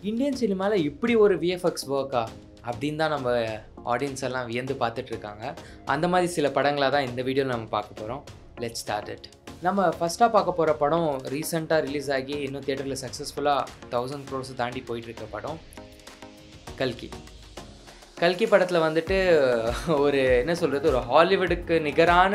Indian சினிமாவில் இப்படி ஒரு விஎஃப்எக்ஸ் ஒர்க்கா அப்படின்னு தான் நம்ம ஆடியன்ஸ் எல்லாம் வியந்து பார்த்துட்டு இருக்காங்க அந்த மாதிரி சில படங்களாக தான் இந்த வீடியோவில் நம்ம பார்க்க போகிறோம் லெட் ஸ்டார்ட் இட் நம்ம ஃபஸ்ட்டாக பார்க்க போகிற படம் ரீசெண்டாக ரிலீஸ் ஆகி இன்னும் தியேட்டரில் சக்ஸஸ்ஃபுல்லாக தௌசண்ட் க்ரோர்ஸ் தாண்டி போயிட்டு இருக்க படம் கல்கி கல்கி படத்தில் வந்துட்டு ஒரு என்ன சொல்கிறது ஒரு ஹாலிவுட்டுக்கு நிகரான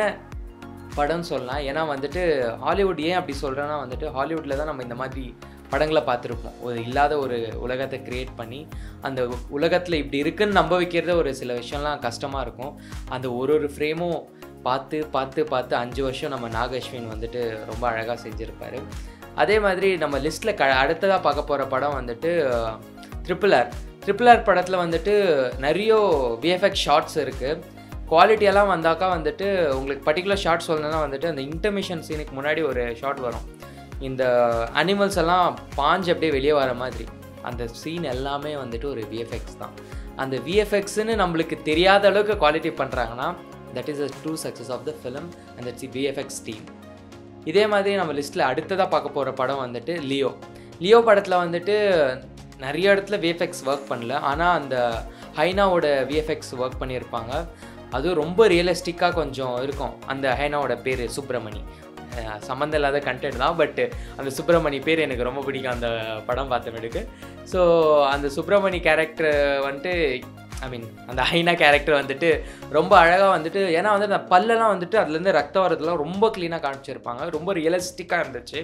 படம்னு சொல்லலாம் ஏன்னா வந்துட்டு ஹாலிவுட் ஏன் அப்படி சொல்கிறேன்னா வந்துட்டு ஹாலிவுட்டில் தான் நம்ம இந்த மாதிரி படங்களை பார்த்துருப்போம் ஒரு இல்லாத ஒரு உலகத்தை க்ரியேட் பண்ணி அந்த உலகத்தில் இப்படி இருக்குன்னு நம்ப வைக்கிறது ஒரு சில விஷயம்லாம் கஷ்டமாக இருக்கும் அந்த ஒரு ஒரு ஃப்ரேமும் பார்த்து பார்த்து பார்த்து அஞ்சு வருஷம் நம்ம நாகஸ்வின் வந்துட்டு ரொம்ப அழகாக செஞ்சுருப்பாரு அதே மாதிரி நம்ம லிஸ்ட்டில் க அடுத்ததாக பார்க்க போகிற படம் வந்துட்டு ட்ரிபிள் ஆர் ட்ரிபிள் ஆர் படத்தில் வந்துட்டு நிறைய விஎஃப்எக்ஸ் ஷார்ட்ஸ் இருக்குது குவாலிட்டியெல்லாம் வந்தாக்கா வந்துட்டு உங்களுக்கு பர்டிகுலர் ஷார்ட் சொல்லணும்னா வந்துட்டு அந்த இன்டர்மிஷன் சீனுக்கு முன்னாடி ஒரு ஷார்ட் வரும் இந்த அனிமல்ஸ் எல்லாம் பாஞ்சு அப்படியே வெளியே வர மாதிரி அந்த சீன் எல்லாமே வந்துட்டு ஒரு விஎஃப்எக்ஸ் தான் அந்த விஎஃப்எக்ஸ்னு நம்மளுக்கு தெரியாத அளவுக்கு குவாலிட்டி பண்ணுறாங்கன்னா that is a true success of the film and that's VFX team இதே மாதிரி நம்ம லிஸ்ட்டில் அடுத்ததாக பார்க்க போகிற படம் வந்துட்டு லியோ லியோ படத்தில் வந்துட்டு நிறைய இடத்துல விஎஃப்எக்ஸ் ஒர்க் பண்ணல ஆனால் அந்த ஹைனாவோட விஎஃப்எக்ஸ் ஒர்க் பண்ணியிருப்பாங்க அதுவும் ரொம்ப ரியலிஸ்டிக்காக கொஞ்சம் இருக்கும் அந்த ஹைனாவோட பேர் சுப்பிரமணி சம்மந்தம் இல்லாத கண்டென்ட் தான் பட் அந்த சுப்பிரமணி பேர் எனக்கு ரொம்ப பிடிக்கும் அந்த படம் பார்த்தவனுக்கு ஸோ அந்த சுப்பிரமணி கேரக்டர் வந்துட்டு ஐ மீன் அந்த ஹைனா கேரக்டர் வந்துட்டு ரொம்ப அழகாக வந்துட்டு ஏன்னா வந்து அந்த பல்லெல்லாம் வந்துட்டு அதுலேருந்து ரத்தம் வரதுலாம் ரொம்ப க்ளீனாக காமிச்சிருப்பாங்க ரொம்ப ரியலிஸ்டிக்காக இருந்துச்சு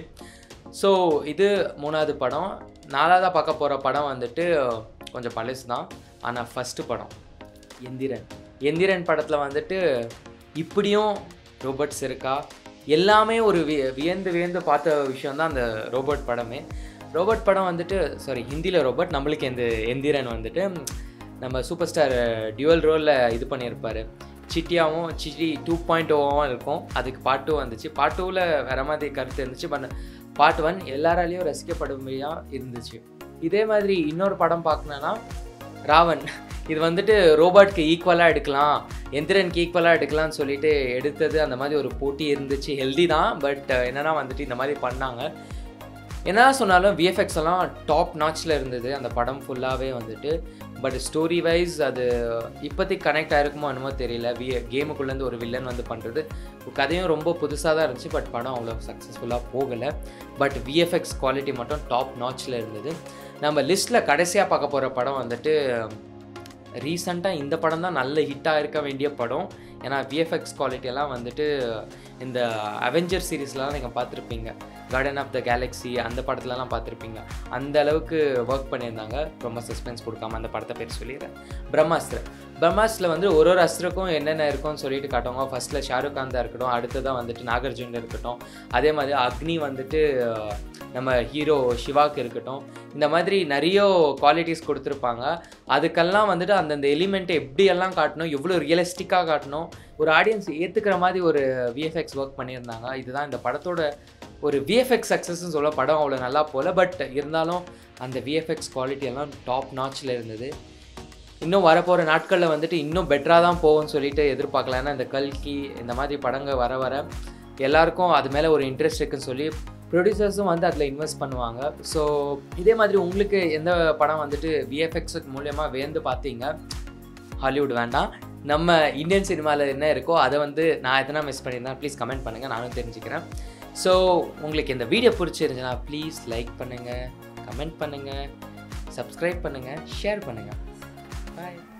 ஸோ இது மூணாவது படம் நாலாவதாக பார்க்க போகிற படம் வந்துட்டு கொஞ்சம் பழசு தான் ஆனால் ஃபஸ்ட்டு படம் எந்திரன் எந்திரன் படத்தில் வந்துட்டு இப்படியும் ரோபோட்ஸ் இருக்கா எல்லாமே ஒரு வி வியந்து வியந்து பார்த்த விஷயம் தான் அந்த ரோபோட் படமே ரோபோட் படம் வந்துட்டு சாரி ஹிந்தியில் ரோபோட் நம்மளுக்கு இந்த எந்திரன் வந்துட்டு நம்ம சூப்பர் ஸ்டார் டியூவல் ரோலில் இது பண்ணியிருப்பார் சிட்டியாவும் சிட்டி டூ பாயிண்ட் ஓவும் இருக்கும் அதுக்கு பார்ட் டூ வந்துச்சு பார்ட் டூவில் வேறு மாதிரி கருத்து இருந்துச்சு பட் பார்ட் ஒன் எல்லாராலையும் ரசிக்கப்படும்படியாக இருந்துச்சு இதே மாதிரி இன்னொரு படம் பார்க்கணுன்னா ராவன் இது வந்துட்டு ரோபோட்க்கு ஈக்குவலாக எடுக்கலாம் எந்திரனுக்கு ஈக்குவலாக எடுக்கலாம்னு சொல்லிட்டு எடுத்தது அந்த மாதிரி ஒரு போட்டி இருந்துச்சு ஹெல்தி தான் பட் என்னென்னா வந்துட்டு இந்த மாதிரி பண்ணாங்க என்ன சொன்னாலும் விஎஃப்எக்ஸ் எல்லாம் டாப் நாச்சில் இருந்தது அந்த படம் ஃபுல்லாகவே வந்துட்டு பட் ஸ்டோரி வைஸ் அது இப்போதைக்கு கனெக்ட் ஆகிருக்குமோ என்னமோ தெரியல வி கேமுக்குள்ளேருந்து ஒரு வில்லன் வந்து பண்ணுறது கதையும் ரொம்ப புதுசாக தான் இருந்துச்சு பட் படம் அவ்வளோ சக்ஸஸ்ஃபுல்லாக போகலை பட் விஎஃப்எக்ஸ் குவாலிட்டி மட்டும் டாப் நாச்சில் இருந்தது நம்ம லிஸ்ட்டில் கடைசியாக பார்க்க போகிற படம் வந்துட்டு ரீசண்டாக இந்த படம் தான் நல்ல ஹிட்டாக இருக்க வேண்டிய படம் ஏன்னா விஎஃப்எக்ஸ் குவாலிட்டியெல்லாம் வந்துட்டு இந்த அவெஞ்சர் சீரீஸ்லாம் நீங்கள் பார்த்துருப்பீங்க கார்டன் ஆஃப் த கேலக்ஸி அந்த படத்துலலாம் பார்த்துருப்பீங்க அந்த அளவுக்கு ஒர்க் பண்ணியிருந்தாங்க ரொம்ப சஸ்பென்ஸ் கொடுக்காம அந்த படத்தை பேர் சொல்லிடுறேன் பிரம்மாஸ்திர பிரம்மாஸ்தில் வந்து ஒரு ஒரு அஸ்திரக்கும் என்னென்ன இருக்கும்னு சொல்லிட்டு காட்டுவாங்க ஃபஸ்ட்டில் ஷாருக் கான் தான் இருக்கட்டும் அடுத்ததாக வந்துட்டு நாகார்ஜுன் இருக்கட்டும் அதே மாதிரி அக்னி வந்துட்டு நம்ம ஹீரோ சிவாக்கு இருக்கட்டும் இந்த மாதிரி நிறைய குவாலிட்டிஸ் கொடுத்துருப்பாங்க அதுக்கெல்லாம் வந்துட்டு அந்தந்த எலிமெண்ட்டை எப்படியெல்லாம் காட்டணும் எவ்வளோ ரியலிஸ்டிக்காக காட்டணும் ஒரு ஆடியன்ஸ் ஏற்றுக்கிற மாதிரி ஒரு விஎஃப்எக்ஸ் ஒர்க் பண்ணியிருந்தாங்க இதுதான் இந்த படத்தோட ஒரு விஎஃப்எக்ஸ் சக்ஸஸ்ன்னு சொல்ல படம் அவ்வளோ நல்லா போகல பட் இருந்தாலும் அந்த விஎஃப்எக்ஸ் குவாலிட்டி எல்லாம் டாப் நாச்சில் இருந்தது இன்னும் வரப்போகிற நாட்களில் வந்துட்டு இன்னும் பெட்டராக தான் போகும்னு சொல்லிட்டு எதிர்பார்க்கலாம் ஏன்னா இந்த கல்கி இந்த மாதிரி படங்கள் வர வர எல்லாருக்கும் அது மேலே ஒரு இன்ட்ரெஸ்ட் இருக்குன்னு சொல்லி ப்ரொடியூசர்ஸும் வந்து அதில் இன்வெஸ்ட் பண்ணுவாங்க ஸோ இதே மாதிரி உங்களுக்கு எந்த படம் வந்துட்டு விஎஃப்எக்ஸுக்கு மூலியமாக வேந்து பார்த்தீங்க ஹாலிவுட் வேண்டாம் நம்ம இந்தியன் சினிமாவில் என்ன இருக்கோ அதை வந்து நான் எதனா மிஸ் பண்ணியிருந்தேன் ப்ளீஸ் கமெண்ட் பண்ணுங்கள் நானும் தெரிஞ்சுக்கிறேன் ஸோ உங்களுக்கு இந்த வீடியோ பிடிச்சிருந்துச்சுன்னா ப்ளீஸ் லைக் பண்ணுங்கள் கமெண்ட் பண்ணுங்கள் சப்ஸ்கிரைப் பண்ணுங்கள் ஷேர் பண்ணுங்கள் பாய்